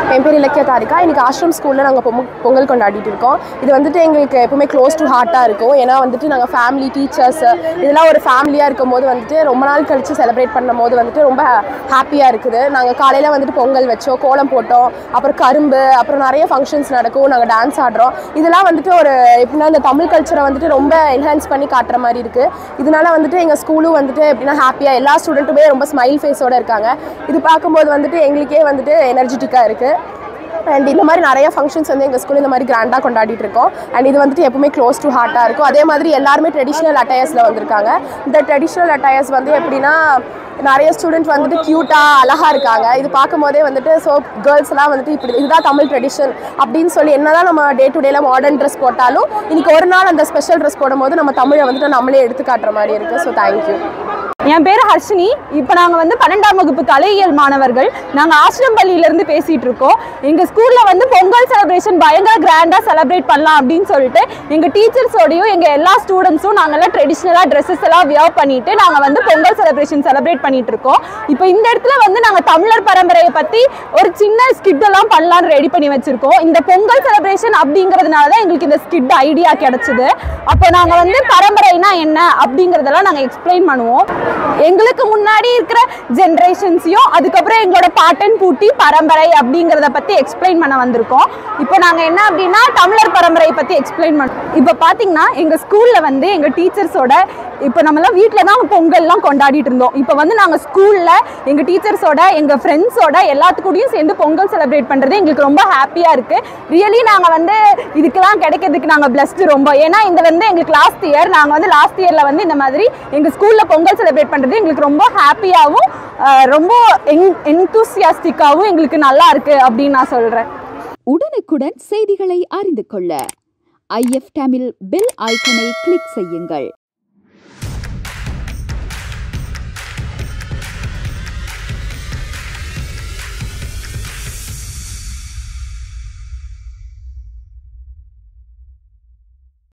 என் பேர் இலக்கிய தாரிகா இன்னைக்கு ஆஷ்ரம் ஸ்கூலில் நாங்கள் பொங்கல் பொங்கல் கொண்டாடிட்டு இருக்கோம் இது வந்துட்டு எங்களுக்கு எப்பவுமே க்ளோஸ் டு ஹார்ட்டாக இருக்கும் ஏன்னா வந்துட்டு நாங்கள் ஃபேமிலி டீச்சர்ஸ் இதெல்லாம் ஒரு ஃபேமிலியாக இருக்கும் போது வந்துட்டு ரொம்ப நாள் கழித்து செலிப்ரேட் பண்ணும் போது வந்துட்டு ரொம்ப ஹாப்பியாக இருக்குது நாங்கள் காலையில் வந்துட்டு பொங்கல் வச்சோம் கோலம் போட்டோம் அப்புறம் கரும்பு அப்புறம் நிறைய ஃபங்க்ஷன்ஸ் நடக்கும் நாங்கள் டான்ஸ் ஆடுறோம் இதெல்லாம் வந்துட்டு ஒரு எப்படின்னா இந்த தமிழ் கல்ச்சரை வந்துட்டு ரொம்ப என்ஹான்ஸ் பண்ணி காட்டுற மாதிரி இருக்குது இதனால வந்துட்டு எங்கள் ஸ்கூலும் வந்துட்டு எப்படின்னா ஹாப்பியாக எல்லா ஸ்டூடெண்ட்டுமே ரொம்ப ஸ்மைல் ஃபேஸோட இருக்காங்க இது பார்க்கும்போது வந்துட்டு எங்களுக்கே வந்துட்டு எனர்ஜெட்டிக்காக இருக்குது அண்ட் இந்த மாதிரி நிறைய ஃபங்க்ஷன்ஸ் வந்து எங்கள் ஸ்கூல் இந்த மாதிரி கிராண்டாக கொண்டாடிட்டு இருக்கோம் அண்ட் இது வந்துட்டு எப்பவுமே க்ளோஸ் டு ஹார்ட்டாக இருக்கும் அதே மாதிரி எல்லாருமே ட்ரெடிஷ்னல் அட்டையர்ஸில் வந்திருக்காங்க இந்த ட்ரெடிஷ்னல் அட்டையர்ஸ் வந்து எப்படின்னா நிறைய ஸ்டூடெண்ட் வந்துட்டு க்யூட்டாக அழகாக இருக்காங்க இது பார்க்கும் போதே வந்துட்டு ஸோ கேர்ள்ஸ்லாம் வந்துட்டு இப்படி இதுதான் தமிழ் ட்ரெடிஷன் அப்படின்னு சொல்லி என்னதான் நம்ம டே டு டேல மாடர்ன் ட்ரெஸ் போட்டாலும் இன்னைக்கு ஒரு நாள் அந்த ஸ்பெஷல் ட்ரெஸ் போடும்போது நம்ம தமிழை வந்துட்டு நம்மளே எடுத்து காட்டுற மாதிரி இருக்குது ஸோ தேங்க்யூ என் பேர் ஹர்ஷினி இப்போ நாங்கள் வந்து பன்னெண்டாம் வகுப்பு கலையியல் மாணவர்கள் நாங்கள் ஆசிரம் பள்ளியிலேருந்து பேசிகிட்டு இருக்கோம் எங்கள் ஸ்கூலில் வந்து பொங்கல் செலிப்ரேஷன் பயங்கர கிராண்டாக செலிப்ரேட் பண்ணலாம் அப்படின்னு சொல்லிட்டு எங்கள் டீச்சர்ஸோடையும் எங்கள் எல்லா ஸ்டூடெண்ட்ஸும் நாங்கள்லாம் ட்ரெடிஷ்னலாக ட்ரெஸ்ஸஸ் எல்லாம் வியர் பண்ணிட்டு நாங்கள் வந்து பொங்கல் செலிப்ரேஷன் செலிப்ரேட் பண்ணிட்டு இருக்கோம் இப்போ இந்த இடத்துல வந்து நாங்கள் தமிழர் பரம்பரையை பற்றி ஒரு சின்ன ஸ்கிட் எல்லாம் பண்ணலாம்னு ரெடி பண்ணி வச்சிருக்கோம் இந்த பொங்கல் செலிப்ரேஷன் அப்படிங்கிறதுனால தான் எங்களுக்கு இந்த ஸ்கிட் ஐடியா கிடைச்சது அப்போ நாங்கள் வந்து பரம்பரைனா என்ன அப்படிங்கிறதெல்லாம் நாங்கள் எக்ஸ்பிளைன் பண்ணுவோம் எங்களுக்கு முன்னாடி இருக்கிற ஜென்ரேஷன்ஸையும் அதுக்கப்புறம் எங்களோட பாட்டன் பூட்டி பரம்பரை அப்படிங்கிறத பற்றி எக்ஸ்பிளைன் பண்ண வந்திருக்கோம் இப்போ நாங்கள் என்ன அப்படின்னா தமிழர் பரம்பரையை பற்றி எக்ஸ்பிளைன் பண்ணோம் இப்போ பார்த்தீங்கன்னா எங்கள் ஸ்கூலில் வந்து எங்கள் டீச்சர்ஸோட இப்போ நம்மலாம் வீட்டில் தான் பொங்கல்லாம் கொண்டாடிட்டு இருந்தோம் இப்போ வந்து நாங்கள் ஸ்கூலில் எங்கள் டீச்சர்ஸோட எங்கள் ஃப்ரெண்ட்ஸோட எல்லாத்துக்கூடயும் சேர்ந்து பொங்கல் செலிப்ரேட் பண்ணுறது எங்களுக்கு ரொம்ப ஹாப்பியாக இருக்குது ரியலி நாங்கள் வந்து இதுக்கெல்லாம் கிடைக்கிறதுக்கு நாங்கள் பிளஸ்டு ரொம்ப ஏன்னா இந்த வந்து எங்களுக்கு லாஸ்ட் இயர் நாங்கள் வந்து லாஸ்ட் இயரில் வந்து இந்த மாதிரி எங்கள் ஸ்கூலில் பொங்கல் செலிப்ரேட் பண்ணுறது எங்களுக்கு ரொம்ப ஹாப்பியாகவும் ரொம்ப என் என்தூசியாஸ்டிக்காகவும் எங்களுக்கு நல்லா இருக்குது அப்படின்னு நான் சொல்கிறேன் உடனுக்குடன் செய்திகளை அறிந்து கொள்ள ஐஎஃப் தமிழ் பெல் ஐக்கனை கிளிக் செய்யுங்கள்